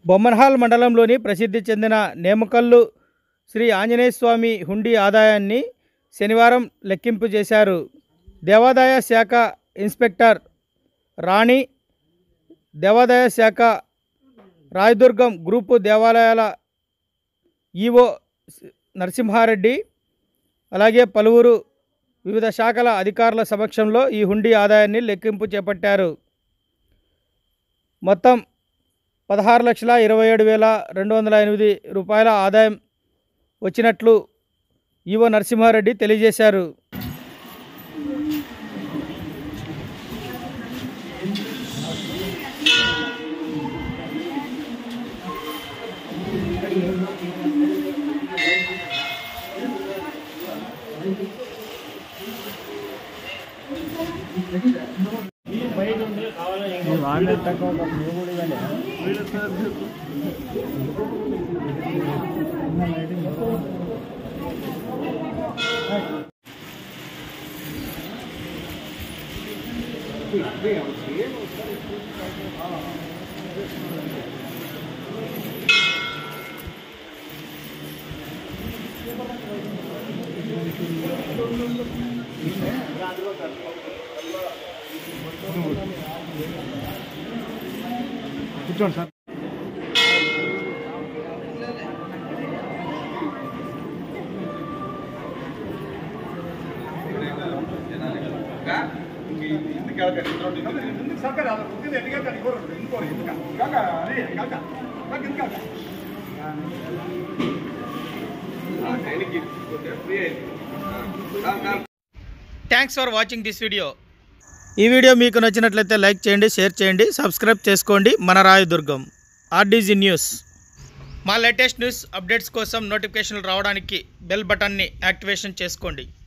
బొమ్మన్హాల్ మండలంలోని ప్రసిద్ధి చెందిన నేమకల్లు శ్రీ ఆంజనేయ స్వామి హుండీ ఆదాయాన్ని శనివారం లెక్కింపు చేశారు దేవాదాయ శాఖ ఇన్స్పెక్టర్ రాణి దేవాదాయ శాఖ రాయదుర్గం గ్రూపు దేవాలయాల ఈవో నరసింహారెడ్డి అలాగే పలువురు వివిధ శాఖల అధికారుల సమక్షంలో ఈ హుండీ ఆదాయాన్ని లెక్కింపు చేపట్టారు మొత్తం పదహారు లక్షల ఇరవై ఏడు వేల రెండు వందల ఎనిమిది రూపాయల ఆదాయం వచ్చినట్లు ఈవో నరసింహారెడ్డి తెలియజేశారు కూర్చోండి sir thanks for watching this video ఈ వీడియో మీకు నచ్చినట్లయితే లైక్ చేయండి షేర్ చేయండి సబ్స్క్రైబ్ చేసుకోండి మన రాయదుర్గం ఆర్డీజీ న్యూస్ మా లేటెస్ట్ న్యూస్ అప్డేట్స్ కోసం నోటిఫికేషన్లు రావడానికి బెల్ బటన్ని యాక్టివేషన్ చేసుకోండి